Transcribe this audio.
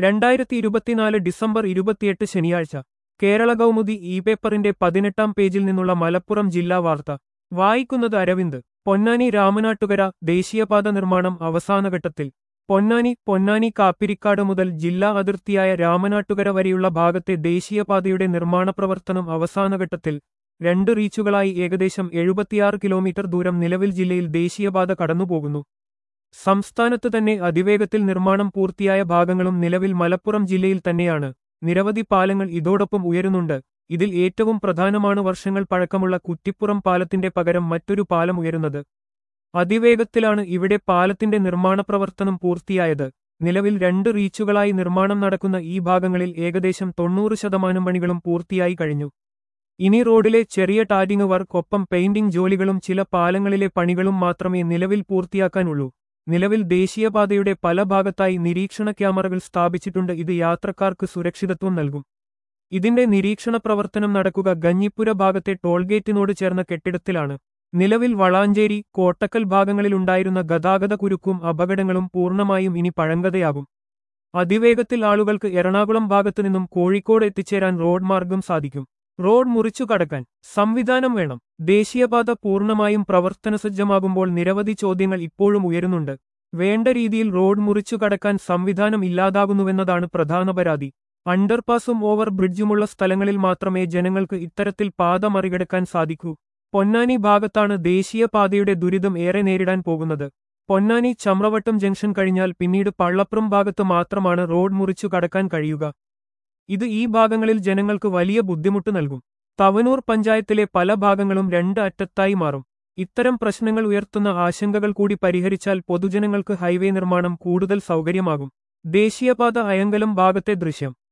രണ്ടായിരത്തി ഇരുപത്തിനാല് ഡിസംബർ ഇരുപത്തിയെട്ട് ശനിയാഴ്ച കേരള കൗമുദി ഇ പേപ്പറിന്റെ പതിനെട്ടാം പേജിൽ നിന്നുള്ള മലപ്പുറം ജില്ലാ വാർത്ത വായിക്കുന്നത് അരവിന്ദ് പൊന്നാനി രാമനാട്ടുകര ദേശീയപാത നിർമ്മാണം അവസാനഘട്ടത്തിൽ പൊന്നാനി പൊന്നാനി കാപ്പിരിക്കാട് മുതൽ ജില്ലാ അതിർത്തിയായ രാമനാട്ടുകര വരെയുള്ള ഭാഗത്തെ ദേശീയപാതയുടെ നിർമ്മാണ പ്രവർത്തനം അവസാനഘട്ടത്തിൽ രണ്ട് റീച്ചുകളായി ഏകദേശം എഴുപത്തിയാറ് കിലോമീറ്റർ ദൂരം നിലവിൽ ജില്ലയിൽ ദേശീയപാത കടന്നുപോകുന്നു സംസ്ഥാനത്ത് തന്നെ അതിവേഗത്തിൽ നിർമ്മാണം പൂർത്തിയായ ഭാഗങ്ങളും നിലവിൽ മലപ്പുറം ജില്ലയിൽ തന്നെയാണ് നിരവധി പാലങ്ങൾ ഇതോടൊപ്പം ഉയരുന്നുണ്ട് ഇതിൽ ഏറ്റവും പ്രധാനമാണ് വർഷങ്ങൾ പഴക്കമുള്ള കുറ്റിപ്പുറം പാലത്തിന്റെ പകരം മറ്റൊരു പാലം ഉയരുന്നത് അതിവേഗത്തിലാണ് ഇവിടെ പാലത്തിന്റെ നിർമ്മാണ പ്രവർത്തനം പൂർത്തിയായത് നിലവിൽ രണ്ട് റീച്ചുകളായി നിർമ്മാണം നടക്കുന്ന ഈ ഭാഗങ്ങളിൽ ഏകദേശം തൊണ്ണൂറ് ശതമാനം പണികളും പൂർത്തിയായി കഴിഞ്ഞു ഇനി റോഡിലെ ചെറിയ ടാരിങ് വർക്ക് ഒപ്പം പെയിന്റിംഗ് ജോലികളും ചില പാലങ്ങളിലെ പണികളും മാത്രമേ നിലവിൽ പൂർത്തിയാക്കാനുള്ളൂ നിലവിൽ ദേശീയപാതയുടെ പല ഭാഗത്തായി നിരീക്ഷണ ക്യാമറകൾ സ്ഥാപിച്ചിട്ടുണ്ട് ഇത് യാത്രക്കാർക്ക് സുരക്ഷിതത്വം നൽകും ഇതിന്റെ നിരീക്ഷണ പ്രവർത്തനം നടക്കുക ഗഞ്ഞിപ്പുര ഭാഗത്തെ ടോൾഗേറ്റിനോട് ചേർന്ന കെട്ടിടത്തിലാണ് നിലവിൽ വളാഞ്ചേരി കോട്ടക്കൽ ഭാഗങ്ങളിലുണ്ടായിരുന്ന ഗതാഗത കുരുക്കും അപകടങ്ങളും പൂർണ്ണമായും ഇനി പഴങ്കതയാകും അതിവേഗത്തിൽ ആളുകൾക്ക് എറണാകുളം ഭാഗത്തുനിന്നും കോഴിക്കോട് എത്തിച്ചേരാൻ റോഡ് മാർഗം സാധിക്കും റോഡ് മുറിച്ചു കടക്കാൻ സംവിധാനം വേണം ദേശീയപാത പൂർണ്ണമായും പ്രവർത്തനസജ്ജമാകുമ്പോൾ നിരവധി ചോദ്യങ്ങൾ ഇപ്പോഴും ഉയരുന്നുണ്ട് വേണ്ട രീതിയിൽ റോഡ് മുറിച്ചു കടക്കാൻ സംവിധാനം ഇല്ലാതാകുന്നുവെന്നതാണ് പ്രധാന പരാതി അണ്ടർപാസും ഓവർ ബ്രിഡ്ജുമുള്ള സ്ഥലങ്ങളിൽ മാത്രമേ ജനങ്ങൾക്ക് ഇത്തരത്തിൽ പാത മറികടക്കാൻ സാധിക്കൂ പൊന്നാനി ഭാഗത്താണ് ദേശീയപാതയുടെ ദുരിതം ഏറെ നേരിടാൻ പോകുന്നത് പൊന്നാനി ചമ്രവട്ടം ജംഗ്ഷൻ കഴിഞ്ഞാൽ പിന്നീട് പള്ളപ്പുറം ഭാഗത്ത് മാത്രമാണ് റോഡ് മുറിച്ചു കടക്കാൻ കഴിയുക ഇത് ഈ ഭാഗങ്ങളിൽ ജനങ്ങൾക്ക് വലിയ ബുദ്ധിമുട്ട് നൽകും തവനൂർ പഞ്ചായത്തിലെ പല ഭാഗങ്ങളും രണ്ട് അറ്റത്തായി മാറും ഇത്തരം പ്രശ്നങ്ങൾ ഉയർത്തുന്ന ആശങ്കകൾ കൂടി പരിഹരിച്ചാൽ പൊതുജനങ്ങൾക്ക് ഹൈവേ നിർമ്മാണം കൂടുതൽ സൗകര്യമാകും ദേശീയപാത അയങ്കലം ഭാഗത്തെ ദൃശ്യം